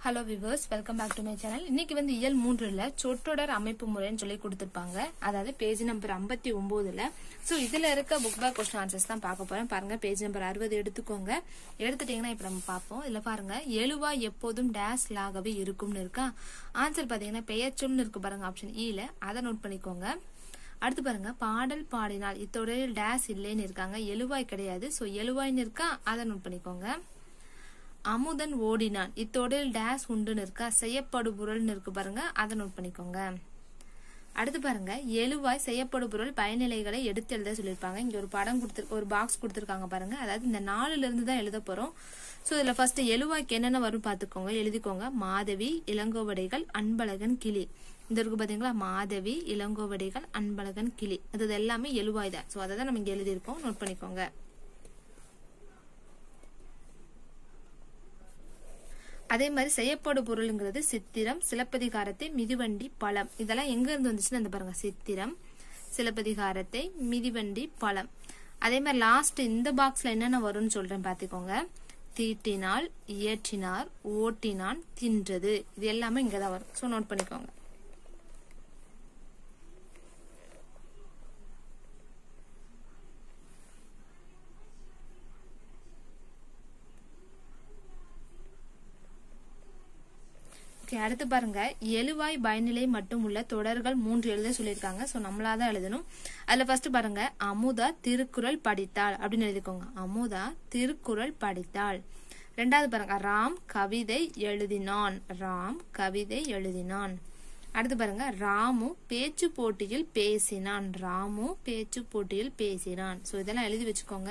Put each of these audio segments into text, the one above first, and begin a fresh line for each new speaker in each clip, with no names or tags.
hello viewers welcome back to my channel இன்னைக்கு வந்து இயல் மூன்றுல சொற்றொடர் அமைப்பு முறைன்னு சொல்லி கொடுத்திருப்பாங்க அதாவது பேஜ் நம்பர் ஐம்பத்தி ஒன்பதுல ஸோ இதுல இருக்க புக் பேக் கொஸ்டின் ஆன்சர்ஸ் தான் பார்க்க போறேன் பாருங்க பேஜ் நம்பர் அறுபது எடுத்துக்கோங்க எடுத்துட்டீங்கன்னா இப்ப நம்ம பார்ப்போம் இதுல பாருங்க எழுவா எப்போதும் டேஸ் லாகவே இருக்கும்னு இருக்கா ஆன்சர் பாத்தீங்கன்னா பெயர்ச்சொல்னு இருக்கு பாருங்க ஆப்ஷன் இல அதை நோட் பண்ணிக்கோங்க அடுத்து பாருங்க பாடல் பாடினால் இத்தொடரில் டேஸ் இல்லைன்னு இருக்காங்க எழுவாய் கிடையாது ஸோ எழுவாய்னு இருக்கா அதை நோட் பண்ணிக்கோங்க அமுதன் ஓடினான் இத்தொடரில் டேஸ் உண்டுன்னு இருக்கா செய்யப்படுபொருள்னு இருக்கு பாருங்க அதை நோட் பண்ணிக்கோங்க அடுத்து பாருங்க எழுவாய் செய்யப்படும் பொருள் பயனிலைகளை எடுத்து எழுத சொல்லியிருப்பாங்க இங்க ஒரு படம் கொடுத்து ஒரு பாக்ஸ் கொடுத்துருக்காங்க பாருங்க அதாவது இந்த நாலுல இருந்து தான் எழுத போறோம் ஸோ இதுல ஃபர்ஸ்ட் எழுவாய்க்கு என்னென்ன வரும் பார்த்துக்கோங்க எழுதிக்கோங்க மாதவி இளங்கோவடைகள் அன்பழகன் கிளி இந்த இருக்கு பாத்தீங்களா மாதவி இளங்கோவடைகள் அன்பழகன் கிளி அது எல்லாமே எழுவாய் தான் ஸோ அதை தான் நம்ம இங்க எழுதியிருக்கோம் நோட் பண்ணிக்கோங்க அதே மாதிரி செய்யப்படும் பொருளுங்கிறது சித்திரம் சிலப்பதிகாரத்தை மிதிவண்டி பழம் இதெல்லாம் எங்க இருந்து வந்துச்சுன்னு அந்த பாருங்க சித்திரம் சிலப்பதிகாரத்தை மிதிவண்டி பழம் அதே மாதிரி லாஸ்ட் இந்த பாக்ஸ்ல என்னென்ன வரும்னு சொல்றேன் பாத்துக்கோங்க தீட்டினால் இயற்றினார் ஓட்டினான் தின்றது இது எல்லாமே இங்கதான் வரும் ஸோ நோட் பண்ணிக்கோங்க ஓகே அடுத்து பாருங்க எழுவாய் பயனிலை மட்டும் உள்ள தொடர்கள் மூன்று எழுத சொல்லியிருக்காங்க ஸோ நம்மளா தான் எழுதணும் அதுல ஃபர்ஸ்ட் பாருங்க அமுதா திருக்குறள் படித்தாள் அப்படின்னு எழுதிக்கோங்க அமுதா திருக்குறள் படித்தாள் ரெண்டாவது பாருங்க ராம் கவிதை எழுதினான் ராம் கவிதை எழுதினான் அடுத்து பாருங்க ராமு பேச்சு போட்டியில் பேசினான் ராமு பேச்சு போட்டியில் பேசினான் ஸோ இதெல்லாம் எழுதி வச்சுக்கோங்க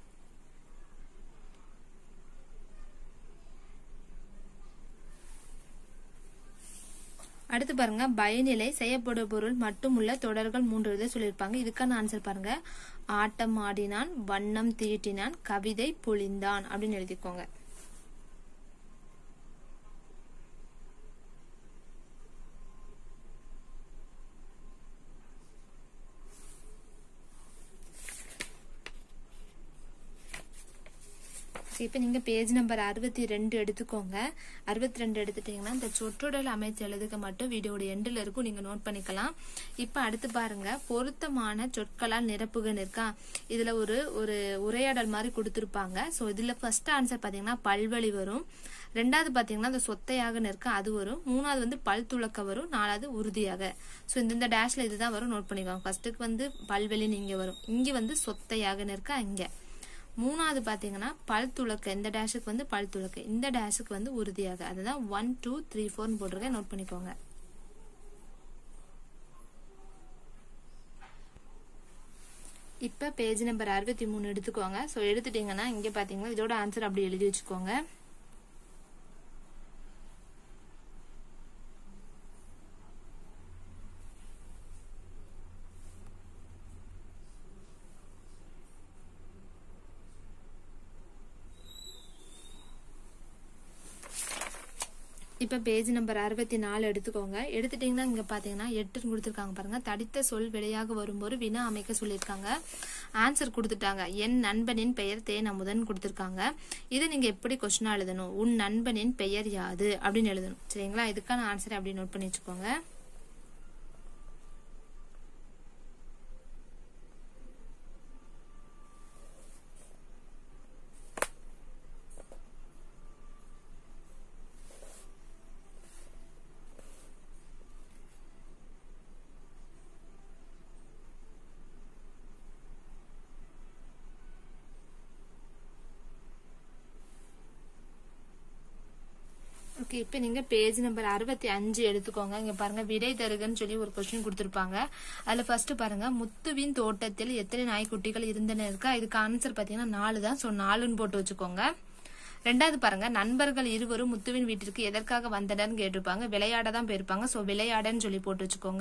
அடுத்து பாருங்க பயனிலை செய்யப்படும் பொருள் மட்டும் உள்ள தொடர்கள் மூன்று எழுத சொல்லியிருப்பாங்க இதுக்கான ஆன்சர் பாருங்க ஆட்டம் ஆடினான் வண்ணம் தீட்டினான் கவிதை பொழிந்தான் அப்படின்னு எழுதிக்கோங்க இப்போ நீங்கள் பேஜ் நம்பர் அறுபத்தி ரெண்டு எடுத்துக்கோங்க அறுபத்தி ரெண்டு எடுத்துட்டீங்கன்னா இந்த சொற்றொடல் அமைச்சு எழுதுக்க மட்டும் வீடியோட எண்டில் இருக்கும் நீங்கள் நோட் பண்ணிக்கலாம் இப்போ அடுத்து பாருங்க பொருத்தமான சொற்களால் நிரப்புகன்னு இருக்கா இதில் ஒரு ஒரு உரையாடல் மாதிரி கொடுத்துருப்பாங்க ஸோ இதில் ஃபர்ஸ்ட் ஆன்சர் பார்த்தீங்கன்னா பல்வழி வரும் ரெண்டாவது பார்த்தீங்கன்னா இந்த சொத்தையாகன்னு இருக்கா அது வரும் மூணாவது வந்து பல் துளக்க வரும் நாலாவது உறுதியாக ஸோ இந்த டேஷ்ல இதுதான் வரும் நோட் பண்ணிக்கோங்க ஃபர்ஸ்ட்டுக்கு வந்து பல்வெளின்னு இங்கே வரும் இங்கே வந்து சொத்தையாகன்னு இருக்கா இங்கே மூணாவது பாத்தீங்கன்னா பல் துளக்க இந்த டேஷுக்கு வந்து பல் துளக்க இந்த டேஷுக்கு வந்து உறுதியாக அதுதான் ஒன் டூ த்ரீ ஃபோர்னு போட்டிருக்கேன் நோட் பண்ணிக்கோங்க இப்ப பேஜ் நம்பர் அறுபத்தி மூணு எடுத்துக்கோங்க ஸோ எடுத்துட்டீங்கன்னா இங்க பாத்தீங்கன்னா இதோட ஆன்சர் அப்படி எழுதி வச்சுக்கோங்க இப்போ பேஜ் நம்பர் அறுபத்தி நாலு எடுத்துக்கோங்க எடுத்துட்டீங்கன்னா இங்கே பார்த்தீங்கன்னா எட்டுன்னு கொடுத்துருக்காங்க பாருங்க தடித்த சொல் விடையாக வரும்போது வினா அமைக்க சொல்லியிருக்காங்க ஆன்சர் கொடுத்துட்டாங்க என் நண்பனின் பெயர் தேன் அமுதன் கொடுத்துருக்காங்க இதை நீங்கள் எப்படி கொஸ்டினா எழுதணும் உன் நண்பனின் பெயர் யாது அப்படின்னு எழுதணும் சரிங்களா இதுக்கான ஆன்சர் அப்படி நோட் பண்ணி வச்சுக்கோங்க ஓகே இப்போ நீங்க பேஜ் நம்பர் அறுபத்தி அஞ்சு எடுத்துக்கோங்க இங்க பாருங்க விடை தருகன்னு சொல்லி ஒரு கொஸ்டின் கொடுத்துருப்பாங்க அதுல ஃபர்ஸ்ட் பாருங்க முத்துவின் தோட்டத்தில் எத்தனை நாய்க்குட்டிகள் இருந்தன இருக்கா இதுக்கு ஆன்சர் பாத்தீங்கன்னா நாலு தான் ஸோ நாலுன்னு போட்டு வச்சுக்கோங்க ரெண்டாவது பாருங்க நண்பர்கள் இருவரும் முத்துவின் வீட்டிற்கு எதற்காக வந்தனர்னு கேட்டிருப்பாங்க விளையாட தான் போயிருப்பாங்க ஸோ விளையாடன்னு சொல்லி போட்டு வச்சுக்கோங்க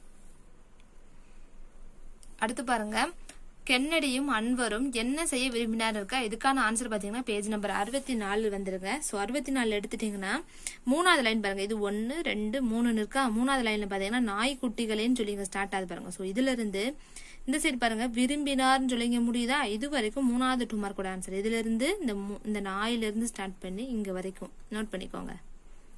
அடுத்து பாருங்க கென்னடியும் அன்வரும் என்ன செய்ய விரும்பினார் இருக்கா இதுக்கான ஆன்சர் பாத்தீங்கன்னா பேஜ் நம்பர் அறுபத்தி நாலு வந்துருங்க ஸோ அறுபத்தி நாலு எடுத்துட்டீங்கன்னா மூணாவது லைன் பாருங்க இது ஒன்னு ரெண்டு மூணுன்னு இருக்கா மூணாவது லைன்ல பாத்தீங்கன்னா நாய்க்குட்டிகளேன்னு சொல்லி ஸ்டார்ட் ஆகுது பாருங்க ஸோ இதுல இருந்து இந்த சைடு பாருங்க விரும்பினார்னு சொல்லி இங்க முடியுதா இது வரைக்கும் மூணாவது டூ மார்க்கோட ஆன்சர் இதுல இருந்து இந்த மூ- இந்த நாயில இருந்து ஸ்டார்ட் பண்ணி இங்க வரைக்கும் நோட் பண்ணிக்கோங்க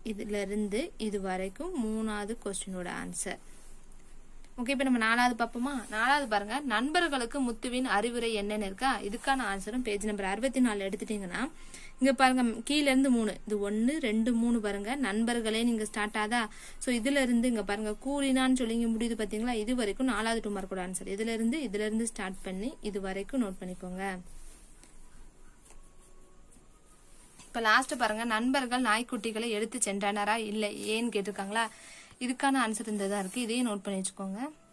இதுல இருந்து இது வரைக்கும் மூணாவது கொஸ்டினோட ஆன்சர் ஓகே இப்போ நம்ம நாலாவது பார்ப்போமா நாலாவது பாருங்க நண்பர்களுக்கு முத்துவின் அறிவுரை என்னன்னு இருக்கா இதுக்கான ஆன்சரும் பேஜ் நம்பர் அறுபத்தி நாலு எடுத்துட்டீங்கன்னா இங்க பாருங்க கீழ இருந்து மூணு இது ஒன்னு ரெண்டு மூணு பாருங்க நண்பர்களே நீங்க ஸ்டார்ட் ஆதா சோ இதுல இருந்து இங்க பாருங்க கூலினான்னு சொல்லி இங்க முடியுது பாத்தீங்களா இது வரைக்கும் நாலாவது டூ மார்க்கோட ஆன்சர் இதுல இருந்து இதுல இருந்து ஸ்டார்ட் பண்ணி இது வரைக்கும் நோட் பண்ணிக்கோங்க இப்ப லாஸ்ட் பாருங்க நண்பர்கள் நாய்க்குட்டிகளை எடுத்து சென்றனரா இல்ல ஏன்னு கேட்டிருக்காங்களா இதுக்கான ஆன்சர் இந்த தான் இருக்கு இதையும் நோட் பண்ணி வச்சுக்கோங்க